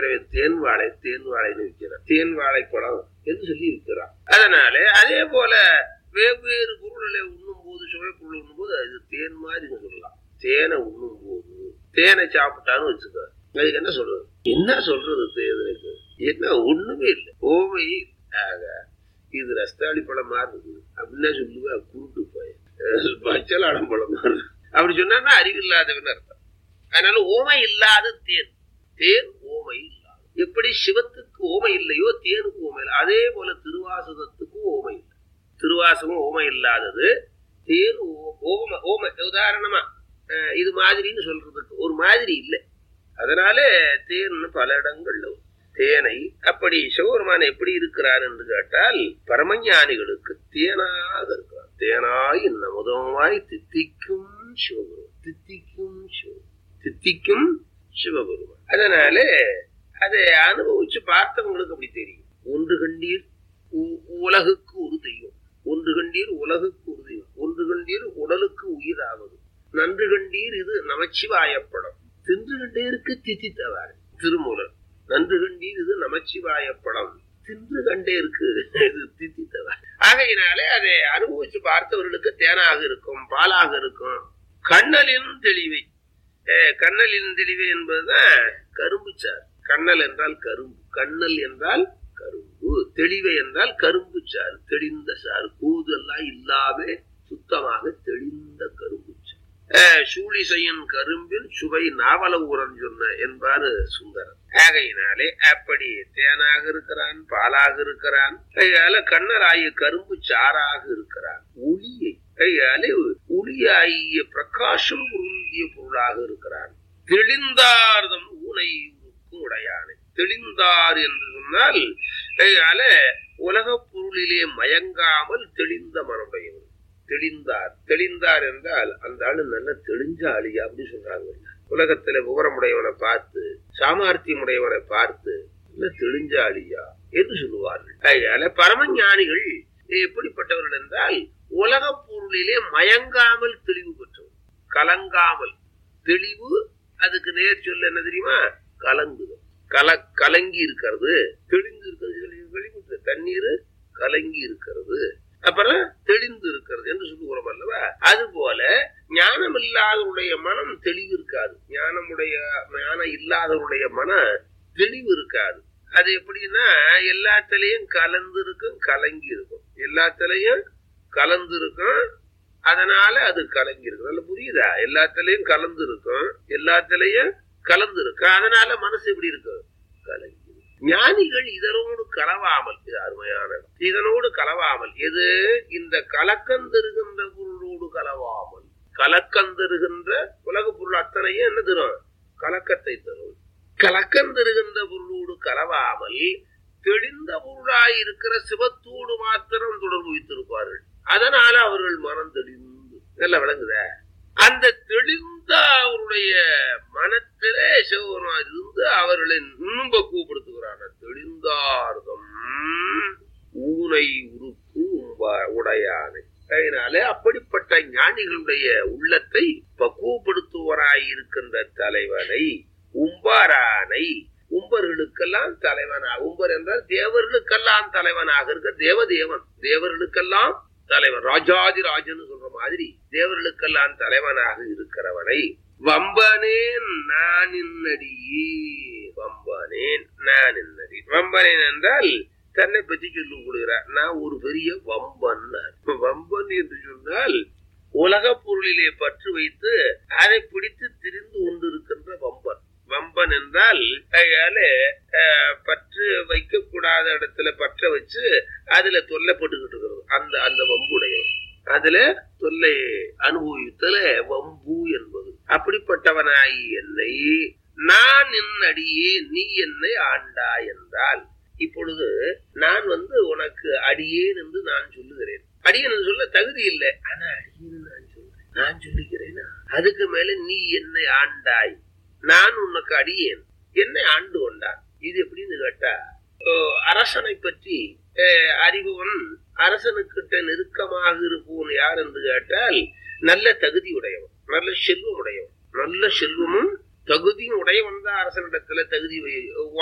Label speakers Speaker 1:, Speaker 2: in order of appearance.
Speaker 1: விற்கிறவன் தேன் வாழை தேன் வாழைன்னு விற்கிறான் தேன் வாழை குளம் என்று சொல்லி விற்கிறான் அதனால அதே போல வெவ்வேறு பொருள்களை உண்ணும் போது சுவை பொருள் உண்ணும் போது அது தேன் மாதிரி சொல்லலாம் தேனை உண்ணும் போது தேனை சாப்பிட்டான்னு வச்சுக்க அதுக்கு என்ன சொல்றது என்ன சொல்றது தேனுக்கு என்ன ஒண்ணுமே இல்லை ஓமை ஆக இது ரஸ்தாளி பழம் மாதிரி இருக்குது அப்படின்னா சொல்லுவா குருட்டு போய் பச்சலாடம் பழம் மாதிரி இருக்கு. அப்படி சொன்னா அறிவில்லாதவன் அர்த்தம் அதனால ஓமை இல்லாத தேன் தேன் ஓமை இல்லாத எப்படி சிவத்துக்கு ஓமை இல்லையோ தேனுக்கு ஓமை இல்லை அதே போல திருவாசகத்துக்கும் ஓமை இல்லை திருவாசகம் ஓமை இல்லாதது தேன் ஓ- ஓமை ஓமை உதாரணமா அஹ், இது மாதிரின்னு சொல்றதுக்கு ஒரு மாதிரி இல்லை அதனால தேன் பல இடங்கள்ல வரும். தேனை அப்படி சிவபெருமான் எப்படி இருக்கிறார் என்று கேட்டால் பரமஞானிகளுக்கு தேனாக இருக்கிறார் தேனாய் நமுதமாய் தித்திக்கும் சிவபெருமான் தித்திக்கும் சிவ தித்திக்கும் சிவபெருமான் அதனால அதை அனுபவிச்சு பார்த்தவங்களுக்கு அப்படி தெரியும் ஒன்று கண்டீர் உ- உலகுக்கு ஒரு தெய்வம் ஒன்று கண்டீர் உலகுக்கு ஒரு தெய்வம் ஒன்று கண்டீர் உடலுக்கு உயிராவது நன்று கண்டீர் இது நமச்சிவாயப்படம் தின்று கண்டேருக்கு தித்தித்தவாறு திருமூலர் நன்று கண்டீர் இது நமச்சிவாயப்படம் தின்று கண்டேருக்கு இது தித்தித்தவாறு ஆகையினாலே அதை அனுபவிச்சு பார்த்தவர்களுக்கு தேனாக இருக்கும் பாலாக இருக்கும் கண்ணலின் தெளிவை அஹ் கண்ணலின் தெளிவு என்பதுதான் கரும்பு சாறு கண்ணல் என்றால் கரும்பு கண்ணல் என்றால் கரும்பு தெளிவை என்றால் கரும்பு சாறு தெளிந்த சாறு கூதெல்லாம் இல்லாம சுத்தமாக தெளிந்த கரும்பு சாறு அஹ் சூழிசையின் கரும்பின் சுவை நாவல ஊரன் சொன்ன என்பாரு சுந்தரன் ஆகையினாலே அப்படி தேனாக இருக்கிறான் பாலாக இருக்கிறான் கையால கண்ணராகிய கரும்பு சாறாக இருக்கிறான் ஒளியை கையாலே ஒளியாகிய பிரகாசம் பொருந்திய பொருளாக இருக்கிறான் தெளிந்தார்தம் ஊனை உருக்கும் உடையானை தெளிந்தார் என்று சொன்னால் கையால உலகப் பொருளிலே மயங்காமல் தெளிந்த மனமுடையவர் தெளிந்தார் தெளிந்தார் என்றால் அந்த ஆளு நல்ல தெளிஞ்ச ஆளியா அப்படி சொல்றாங்க உலகத்துல விவரமுடையவனை பார்த்து சாமர்த்தியமுடையவனை பார்த்து நல்ல தெளிஞ்ச ஆளியா என்று சொல்லுவார்கள் அதனால பரமஞானிகள் எப்படிப்பட்டவர்கள் என்றால் உலகப் பொருளிலே மயங்காமல் தெளிவு பெற்றவர் கலங்காமல் தெளிவு அதுக்கு நேர் சொல்ல என்ன தெரியுமா கலங்குதல் கல கலங்கி இருக்கிறது தெளிந்து இருக்கிறது வெளிப்பட்டு தண்ணீர் கலங்கி இருக்கிறது அப்புறம் தெளிந்து இருக்கிறது என்று சொல்லுகிறோம் அல்லவா அது போல ஞானம் இல்லாதவருடைய மனம் தெளிவு இருக்காது ஞானமுடைய ஞானம் இல்லாதவருடைய மன தெளிவு இருக்காது அது எப்படின்னா எல்லாத்துலயும் கலந்து இருக்கும் கலங்கி இருக்கும் எல்லாத்துலயும் கலந்து இருக்கும் அதனால அது கலங்கி இருக்கும் நல்ல புரியுதா எல்லாத்துலயும் கலந்து இருக்கும் எல்லாத்துலயும் கலந்து இருக்கும் அதனால மனசு எப்படி இருக்கும் கலங்கி இருக்கும். ஞானிகள் இதனோடு கலவாமல் இது அருமையான இடம். இதனோடு கலவாமல் எது இந்த கலக்கந்திருக்கின்ற பொருளோடு கலவாமல் கலக்கந்திருக்கின்ற உலக பொருள் அத்தனையும் என்ன தரும் கலக்கத்தை தரும் கலக்கந்திருக்கின்ற பொருளோடு கலவாமல் தெளிந்த பொருளாய் இருக்கிற சிவத்தோடு மாத்திரம் தொடர்பு வைத்திருப்பார்கள் அதனால அவர்கள் மனம் தெளிந்து நல்லா விளங்குத அந்த தெளிந்த அவருடைய மனத்திலே சிவபெருமான் இருந்து அவர்களை இன்னும் பக்குவப்படுத்துகிறார்கள் தெளிந்தார்தம் ஊனை உருக்கு உம்ப- உடையானை அதனாலே அப்படிப்பட்ட ஞானிகளுடைய உள்ளத்தை பக்குவப்படுத்துவராய் இருக்கின்ற தலைவனை உம்பாரானை உம்பர்களுக்கெல்லாம் தலைவனா உம்பர் என்றால் தேவர்களுக்கெல்லாம் தலைவனாக இருக்க தேவதேவன் தேவர்களுக்கெல்லாம் தலைவன் ராஜாதி ராஜன்னு சொல்ற மாதிரி தேவர்களுக்கெல்லாம் தலைவனாக இருக்கிறவனை வம்பனேன் நான் இன்னடியே வம்பனேன் நான் இன்னடி வம்பனேன் என்றால் தன்னை பற்றி சொல்லிக் கொடுக்கிறார் நான் ஒரு பெரிய வம்பன் வம்பன் என்று சொன்னால் உலக பொருளிலே பற்று வைத்து அதை பிடித்து திரிந்து கொண்டிருக்கின்ற வம்பன் வம்பன் என்றால் கையால அஹ், பற்று வைக்க கூடாத இடத்துல பற்ற வச்சு அதுல தொல்லைப்பட்டுக்கிட்டு இருக்கிறது அந்த அந்த வம்புடையவன் அதுல தொல்லை அனுபவித்தல வம்பு என்பது அப்படிப்பட்டவனாய் என்னை நான் என் அடியே நீ என்னை ஆண்டா என்றால் இப்பொழுது நான் வந்து உனக்கு அடியேன் என்று நான் சொல்லுகிறேன் அடியேன் என்று சொல்ல தகுதி இல்லை ஆனா அடியேன் நான் சொல்றேன் நான் சொல்லுகிறேனா அதுக்கு மேல நீ என்னை ஆண்டாய் நான் உனக்கு அடியேன் என்னை ஆண்டு கொண்டான் இது எப்படின்னு கேட்டா ஓ, அரசனை பற்றி அஹ், அறிபவன் அரசனுக்கிட்ட நெருக்கமாக இருப்பவன் யார் என்று கேட்டால் நல்ல தகுதி உடையவன் நல்ல செல்வம் உடையவன் நல்ல செல்வமும் தகுதியும் உடையவன் தான் அரசனிடத்துல தகுதி வை-